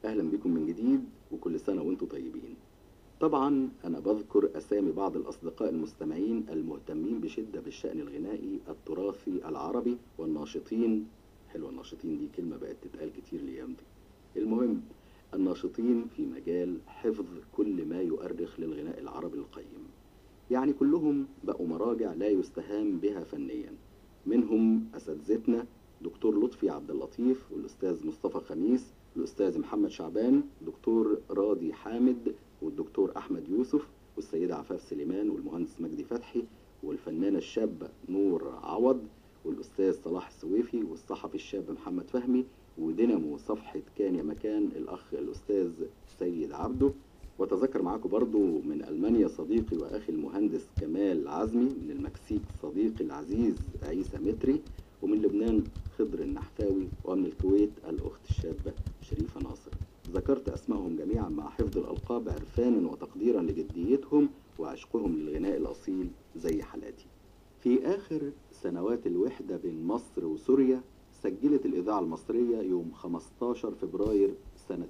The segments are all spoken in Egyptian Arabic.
أهلا بكم من جديد وكل سنة وانتم طيبين طبعا أنا بذكر أسامي بعض الأصدقاء المستمعين المهتمين بشدة بالشأن الغنائي التراثي العربي والناشطين حلوة الناشطين دي كلمة بقت تتقال كتير الأيام دي المهم الناشطين في مجال حفظ كل ما يؤرخ للغناء العربي القيم يعني كلهم بقوا مراجع لا يستهان بها فنيا منهم أساتذتنا دكتور لطفي عبد اللطيف والأستاذ مصطفى خميس الأستاذ محمد شعبان دكتور راضي حامد والدكتور أحمد يوسف والسيدة عفاف سليمان والمهندس مجدي فتحي والفنانة الشابة نور عوض والأستاذ صلاح السويفي والصحفي الشاب محمد فهمي ودينامو صفحة كان يا مكان الأخ الأستاذ سيد عبده وتذكر معاكم برضو من ألمانيا صديقي وأخي المهندس كمال عزمي من المكسيك صديقي العزيز عيسى متري ومن لبنان خضر النحفاوي ومن الكويت الأخت الشابة شريفة ناصر ذكرت أسمائهم جميعا مع حفظ الألقاب عرفانا وتقديرا لجديتهم وعشقهم للغناء الأصيل زي حالاتي في آخر سنوات الوحدة بين مصر وسوريا سجلت الإذاعة المصرية يوم 15 فبراير سنة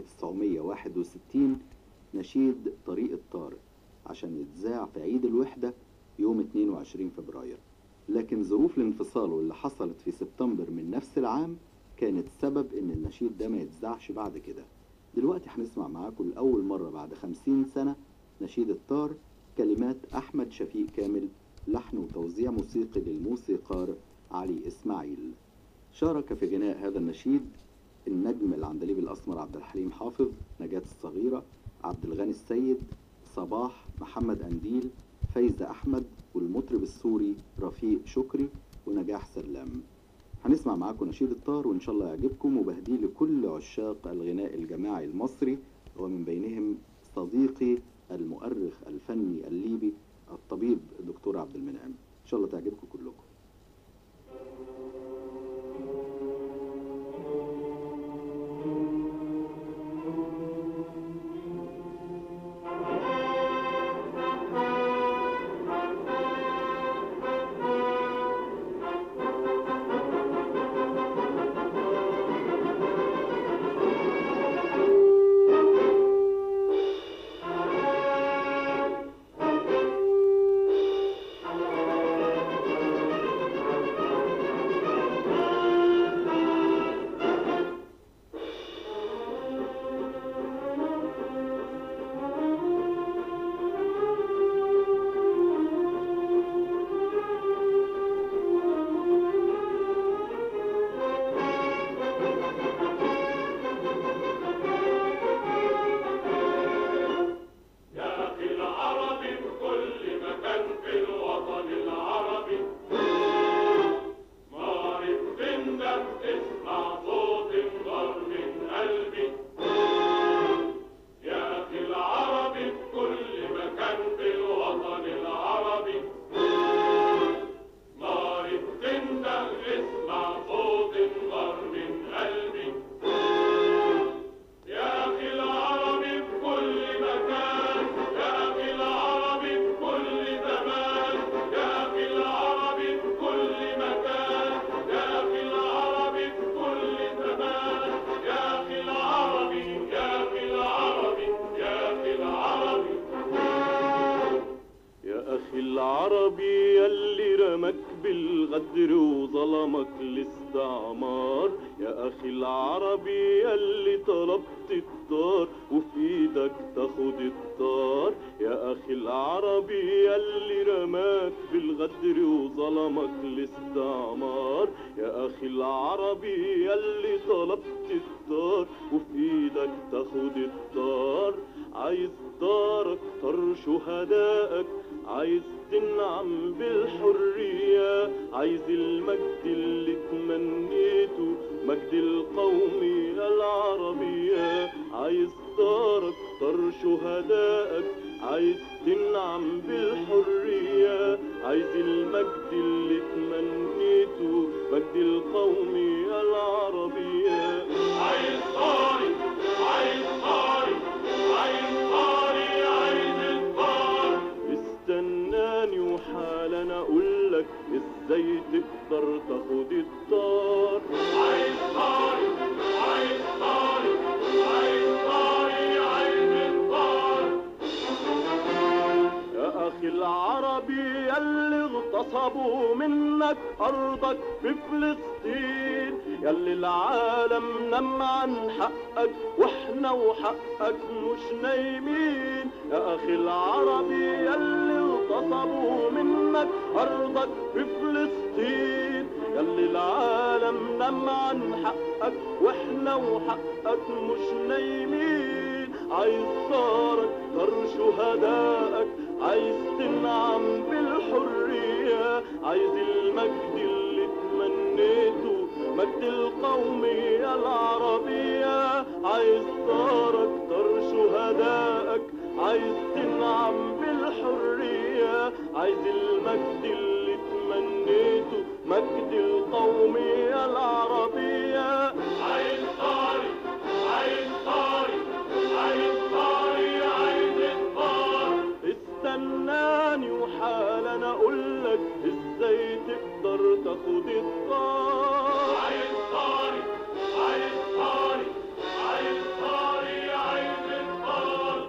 1961 نشيد طريق الطارق عشان يتذاع في عيد الوحدة يوم 22 فبراير لكن ظروف الانفصال اللي حصلت في سبتمبر من نفس العام كانت سبب ان النشيد ده ما يتذاعش بعد كده دلوقتي هنسمع معاكم لأول مرة بعد خمسين سنة نشيد الطار كلمات أحمد شفيق كامل لحن وتوزيع موسيقي للموسيقار علي إسماعيل شارك في غناء هذا النشيد النجم العندليب الأسمر عبد الحليم حافظ نجاة الصغيرة عبد الغني السيد صباح محمد أنديل فايزة أحمد والمطرب السوري رفيق شكري ونجاح سلام هنسمع معاكم نشيد الطار وإن شاء الله يعجبكم وبهديه لكل عشاق الغناء الجماعي المصري ومن بينهم صديقي المؤرخ الفني الليبي الطبيب الدكتور عبد المنعم إن شاء الله تعجبكم كلكم يا أخي العربي في كل مكان في الوطن العربي معرف تندم اسمع صوت النار من قلبي يا أخي العربي في كل مكان في الوطن العربي معرف تندم اسمع صوت النار من قلبي يا أخي العربي في كل مكان يا أخي العربي في كل زمان يا أخي العربي في كل مكان يا أخي العربي في كل زمان يا أخي العربي يا أخي العربي يا أخي العربي يا أخي العربي يلي رمك بالغدر وظلمك الاستعمار يا أخي العربي يلي طلبت الدار وفي ايدك تاخد الطار يا أخي العربي يلي رماك بالغدر وظلمك الاستعمار يا أخي العربي يلي طلبت الدار وفي ايدك تاخد الطار عايز دارك طر شهدائك عايز تنعم بالحرية عايز المجد اللي تمنيته مجد القومية العربية عايز دارك طر شهدائك عايز تنعم بالحرية عايز المجد اللي تمنيته مجد القومية العربية عايز طاري عايز طاري عايز طاري عايز الطار استناني وحالا اقولك ازاي تقدر تاخد الطار عايز طاري عايز طاري عايز العربي يلي اغتصبوا منك أرضك في فلسطين يلي العالم نم عن حقك واحنا وحقك مش نايمين يا أخي العربي يلي اغتصبوا منك أرضك في فلسطين يلي العالم نم عن حقك واحنا وحقك مش نايمين عايز طارك طر شهدائك عايز تنعم بالحرية عايز المجد اللي تمنيته مجد القومية العربية عايز طارك طر شهدائك عايز تنعم بالحرية عايز المجد اللي تمنيته مجد القومية العربية عايز طاري عايز طاري عايز طاري عايز الطار استناني وحالا اقول لك ازاي تقدر تاخد الطار عايز طاري عايز طاري عايز طاري عايز الطار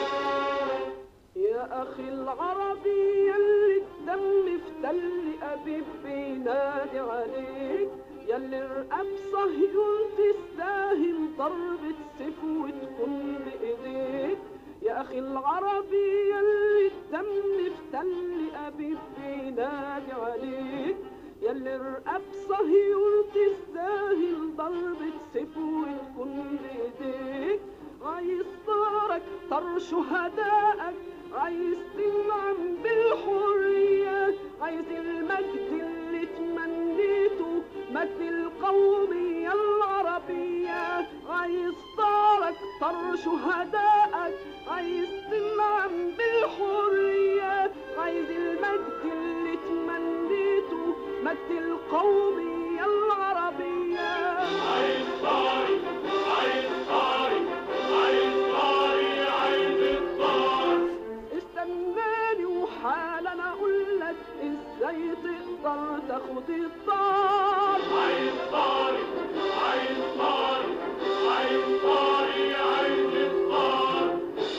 يا أخي العربي يلي الدم في تل أبيب بينادي عليك يلي رقاب صهيون تستاهل ضربة سيف وتكون بإيديك يا أخي العربي يلي الدم في تل أبيب بينادي عليك يلي رقاب صهيون تستاهل ضربة سيف وتكون بإيديك عايز طارك طر شهدائك عايز تنعم بالحرية عايز المجد اللي تمنيته مجد القومية العربية عايز طارك طر شهدائك عايز تنعم بالحرية عايز المجد اللي تمنيته مجد القومية العربية عايز طاري عايز طاري عايز طاري عايز الطار استناني وحالا اقول لك ازاي تقدر تاخد الطار عايز طاري عايز طاري عايز طاري عايز الطار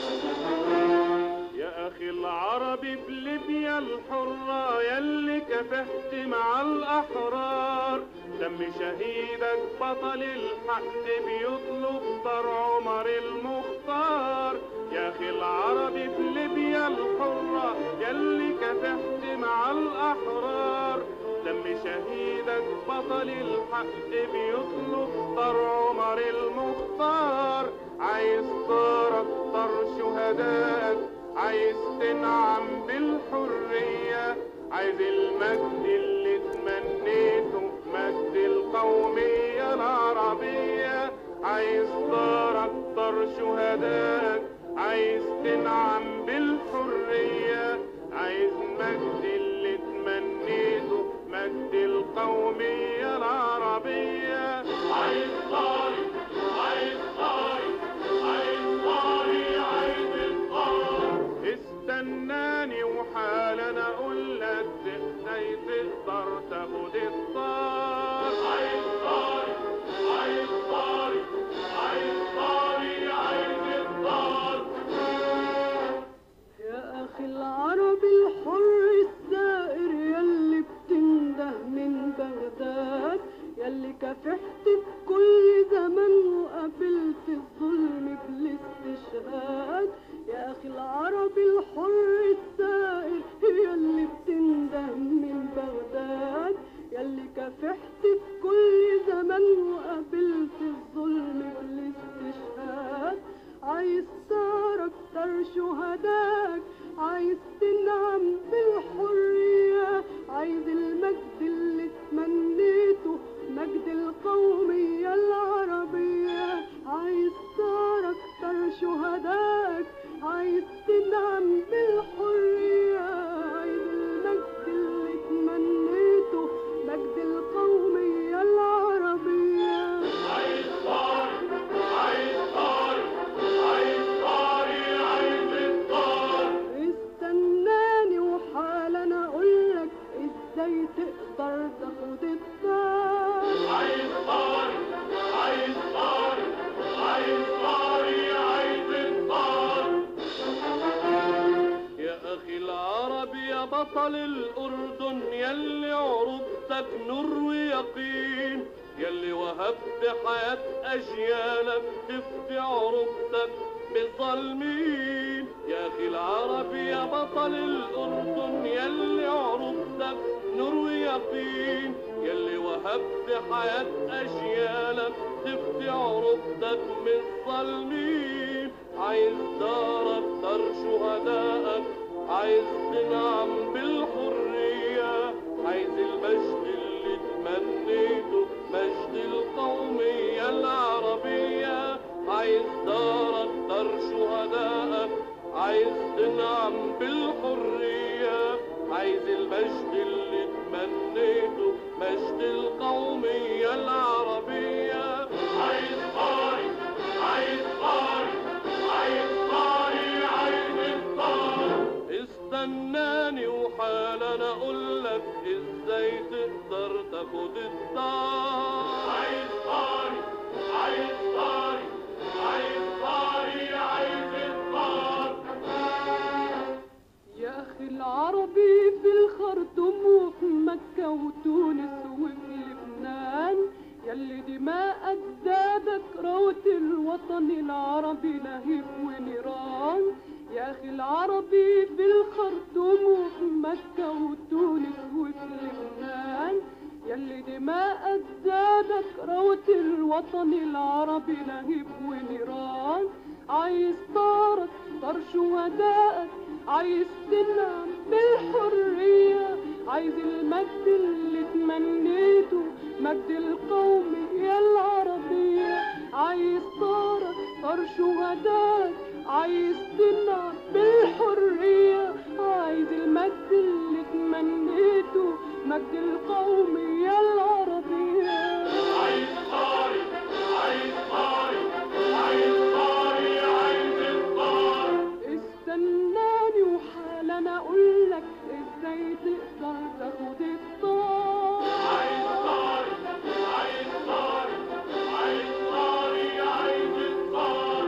يا اخي العربي بليبيا الحرة يلي كافحت مع الاحرار دم شهيدك بطل الحق بيطلب طار عمر المختار يا اخي العربي بليبيا الحرة يلي كافحت مع الاحرار دم شهيدك بطل الحق بيطلب طار عمر المختار عايز طارك طر شهدائك عايز تنعم بالحرية عايز المجد اللي تمنيته مجد القومية العربية عايز طارك طر شهدائك عايز تنعم بالحرية عايز مجد اللي تمنيته مجد القومية العربية عايز طاري عايز طاري عايز طاري عايز الطار استناني وحالا اقول لك ازاي تقدر تاخد الطار عايز طاري عايز طاري عايز طاري عايز الطار يا أخي العربي الحر الثائر يلي بتنده من بغداد يلي كافحت بكل زمن وقابلت الظلم بالاستشهاد يا أخي العربي الحر الثائر يلي بتنده من بغداد يلي كافحت بكل زمن وقابلت الظلم بالاستشهاد عايز ترى اكتر شهداك عايز تنعم بالحرية عايز المجد اللي تمنيته مجد القومية العربية عايز ترى اكتر شهداك عايز تنعم بالحرية عايز المجد اللي تمنيته مجد القومية العربية عايز طاري عايز طاري عايز طاري عايز الطار استناني وحالا اقولك ازاي تقدر تاخد الطار عايز طاري عايز بطل الأردن يلي عروبتك نور ويقين يلي وهبت حياة أجيالك تفدي عروبتك بظالمين يا أخي العربي يا بطل الأردن يلي عروبتك نور ويقين يلي وهبت حياة أجيالك تفدي عروبتك من الظالمين عايز دارك دار شهدائك عايز تنعم بالحرية عايز المجد اللي تمنيته مجد القومية العربية عايز دارك دار شهدائك عايز تنعم بالحرية عايز المجد اللي تمنيته مجد القومية العربية عايز طاري عايز طاري عايز طاري عايز الطاري استناني وحالا اقول لك ازاي تقدر تاخد الدار عايز طاري عايز طاري عايز طاري عايز الطار يا أخي العربي في الخرطوم وفي مكة وتونس وفي لبنان يلي دماء أجدادك روت الوطن العربي لهيب ونيران يا أخي العربي في الخرطوم وفي مكة وتونس وفي لبنان يلي دماء أجدادك روت الوطن العربي لهيب ونيران عايز طارك طار شهدائك عايز تنعم بالحرية عايز المجد اللي تمنيته مجد القومية العربية عايز طارك طار شهدائك عايز تنعم بالحرية عايز المجد اللي تمنيته مجد القومية العربية عايز طاري عايز طاري عايز طاري عايز الطار استناني وحالا اقول لك ازاي تقدر تاخد الطار عايز طاري عايز طاري عايز طاري عايز الطار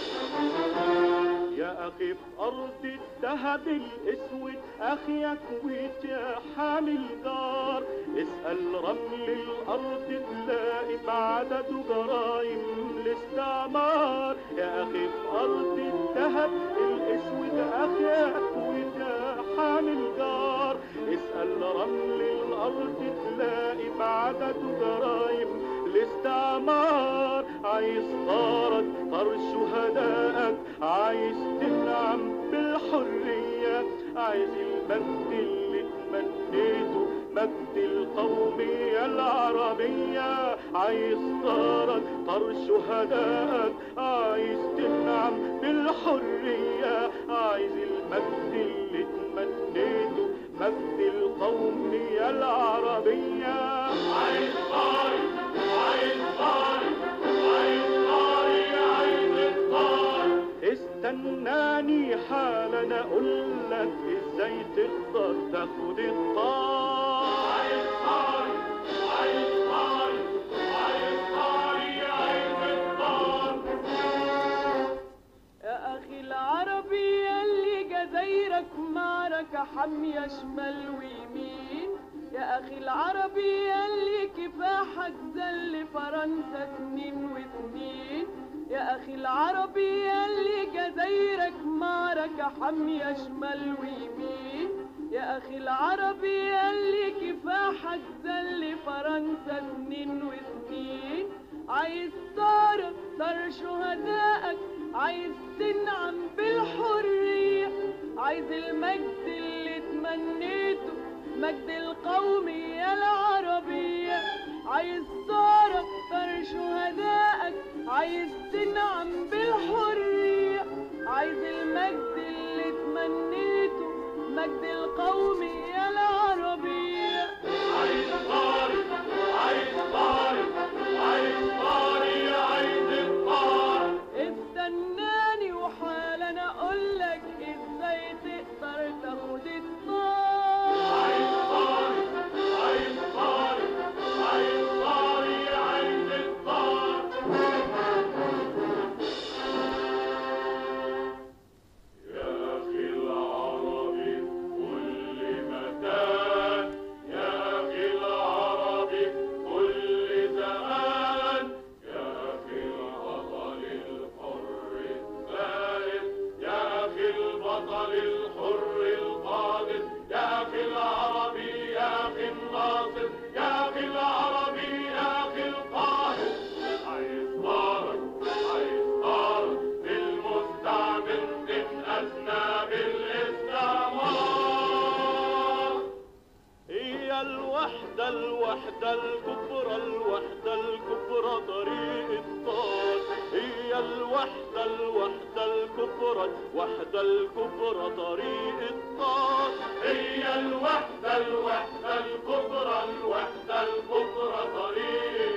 يا أخي في أرض الذهب الأسود أخيك ويت يا حامل جار اسأل رمل الأرض تلاقي بعدده جرايم الاستعمار يا أخي في أرض الذهب الأسود أخيك ويت يا حامل جار اسأل رمل الأرض تلاقي بعدده جرايم الاستعمار عايز طارك طار شهدائك عايز تنعم بالحرية عايز المجد اللي تمنيته مجد القومية العربية عايز طارك طار شهدائك عايز تنعم بالحرية عايز المجد اللي تمنيته مجد القومية العربية عايز طاري عايز طاري عايز طاري عايز الطار استناني حالا اقول لك ازاي تقدر تاخد الطار عايز طاري عايز طاري عايز طاري عايز الطار يا أخي العربي اللي جزايرك معركة حامية شمال ويمين يا أخي العربي اللي كفاحك زل فرنسا سنين وسنين يا أخي العربي اللي جزايرك معركة حامية شمال ويمين يا أخي العربي اللي كفاحك زل فرنسا سنين وسنين عايز طار طار شهدائك عايز تنعم بالحرية عايز المجد اللي تمنيته مجد القومية العربية عايز طار طار شهدائك عايز تنعم بالحرية عايز المجد اللي تمنيته مجد القومية العربية عايز طاري عايز طاري عايز طاري عايز الطار استناني وحالا اقول لك ازاي تقدر تاخد الطار عايز طاري عايز طاري عايز طاري عايز الطار يا أخي العربي في كل الوحدة الوحدة الكبرى الوحدة الكبرى طريق الطاق هي الوحدة الوحدة الكبرى الوحدة الكبرى طريق